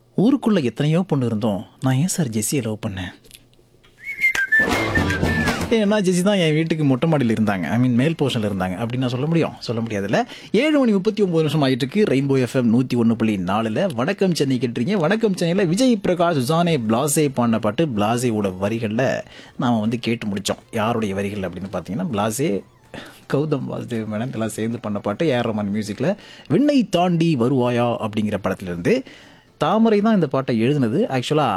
ஊருக்குள்ளே எத்தனையோ பொண்ணு இருந்தோம் நான் ஏன் சார் ஜெஸ்ஸியை லவ் பண்ணேன் ஏன்னா ஜெஸி தான் என் வீட்டுக்கு மொட்டை மாடியில் இருந்தாங்க ஐ மீன் மேல் போர்ஷனில் இருந்தாங்க அப்படின்னு நான் சொல்ல முடியும் சொல்ல முடியாதுல்ல ஏழு மணி முப்பத்தி ஒம்பது நிமிஷம் ஆகிட்டு இருக்கு ரெயின்போ எஃப்எம் நூற்றி ஒன்று புள்ளி நாலில் வணக்கம் சென்னை கேட்டுறீங்க வணக்கம் சென்னையில் விஜய் பிரகாஷ் சுசானே பிளாசே பாடின பாட்டு பிளாசேவோட வரிகளில் நாம் வந்து கேட்டு முடித்தோம் யாருடைய வரிகள் அப்படின்னு பார்த்தீங்கன்னா பிளாசே கௌதம் வாசுதேவ் மேடம் எல்லாம் சேர்ந்து பண்ண பாட்டு ஏஆர் ரஹ்மான் மியூசிக்கில் விண்ணை தாண்டி வருவாயா அப்படிங்கிற படத்துலேருந்து தாமரை தான் இந்த பாட்டை எழுதினது ஆக்சுவலாக